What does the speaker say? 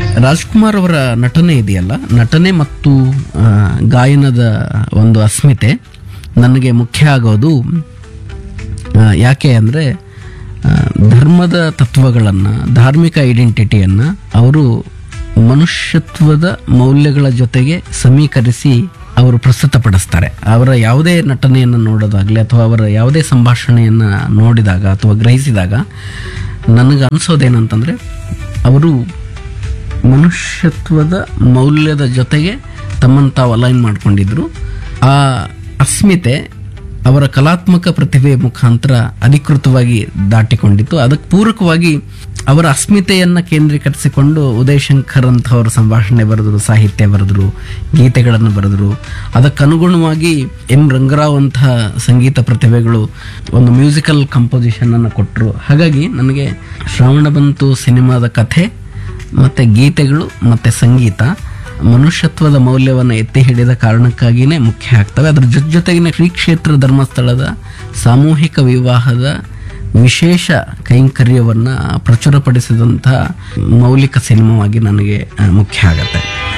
ರಾಜ್ಕುಮಾರ್ ಅವರ ನಟನೆ ಇದೆಯಲ್ಲ ನಟನೆ ಮತ್ತು ಆ, ಗಾಯನದ ಒಂದು ಅಸ್ಮಿತೆ ನನಗೆ ಮುಖ್ಯ ಆಗೋದು ಆ, ಯಾಕೆ ಅಂದರೆ ಧರ್ಮದ ತತ್ವಗಳನ್ನು ಧಾರ್ಮಿಕ ಐಡೆಂಟಿಟಿಯನ್ನು ಅವರು ಮನುಷ್ಯತ್ವದ ಮೌಲ್ಯಗಳ ಜೊತೆಗೆ ಸಮೀಕರಿಸಿ ಅವರು ಪ್ರಸ್ತುತಪಡಿಸ್ತಾರೆ ಅವರ ಯಾವುದೇ ನಟನೆಯನ್ನು ನೋಡೋದಾಗಲಿ ಅಥವಾ ಅವರ ಯಾವುದೇ ಸಂಭಾಷಣೆಯನ್ನು ನೋಡಿದಾಗ ಅಥವಾ ಗ್ರಹಿಸಿದಾಗ ನನಗೆ ಅನಿಸೋದೇನಂತಂದರೆ ಅವರು ಮನುಷ್ಯತ್ವದ ಮೌಲ್ಯದ ಜೊತೆಗೆ ತಮ್ಮನ್ನು ತಾವು ಅಲೈನ್ ಮಾಡ್ಕೊಂಡಿದ್ರು ಆ ಅಸ್ಮಿತೆ ಅವರ ಕಲಾತ್ಮಕ ಪ್ರತಿಭೆ ಮುಖಾಂತರ ಅಧಿಕೃತವಾಗಿ ದಾಟಿಕೊಂಡಿತ್ತು ಅದಕ್ಕೆ ಪೂರಕವಾಗಿ ಅವರ ಅಸ್ಮಿತೆಯನ್ನು ಕೇಂದ್ರೀಕರಿಸಿಕೊಂಡು ಉದಯ್ ಶಂಕರ್ ಅಂತವರು ಸಂಭಾಷಣೆ ಬರೆದರು ಸಾಹಿತ್ಯ ಬರೆದರು ಗೀತೆಗಳನ್ನು ಬರೆದರು ಅದಕ್ಕನುಗುಣವಾಗಿ ಎಂ ರಂಗರಾವ್ ಅಂತಹ ಸಂಗೀತ ಪ್ರತಿಭೆಗಳು ಒಂದು ಮ್ಯೂಸಿಕಲ್ ಕಂಪೋಸಿಷನ್ ಅನ್ನು ಕೊಟ್ಟರು ಹಾಗಾಗಿ ನನಗೆ ಶ್ರಾವಣ ಬಂತು ಸಿನಿಮಾದ ಕಥೆ ಮತ್ತು ಗೀತೆಗಳು ಮತ್ತು ಸಂಗೀತ ಮನುಷ್ಯತ್ವದ ಮೌಲ್ಯವನ್ನು ಎತ್ತಿ ಹಿಡಿದ ಕಾರಣಕ್ಕಾಗಿಯೇ ಮುಖ್ಯ ಆಗ್ತವೆ ಅದರ ಜೊತೆ ಜೊತೆಗಿನ ಶ್ರೀ ಕ್ಷೇತ್ರ ಧರ್ಮಸ್ಥಳದ ಸಾಮೂಹಿಕ ವಿವಾಹದ ವಿಶೇಷ ಕೈಂಕರ್ಯವನ್ನು ಪ್ರಚುರಪಡಿಸಿದಂಥ ಮೌಲಿಕ ಸಿನಿಮಾವಾಗಿ ನನಗೆ ಆ, ಮುಖ್ಯ ಆಗತ್ತೆ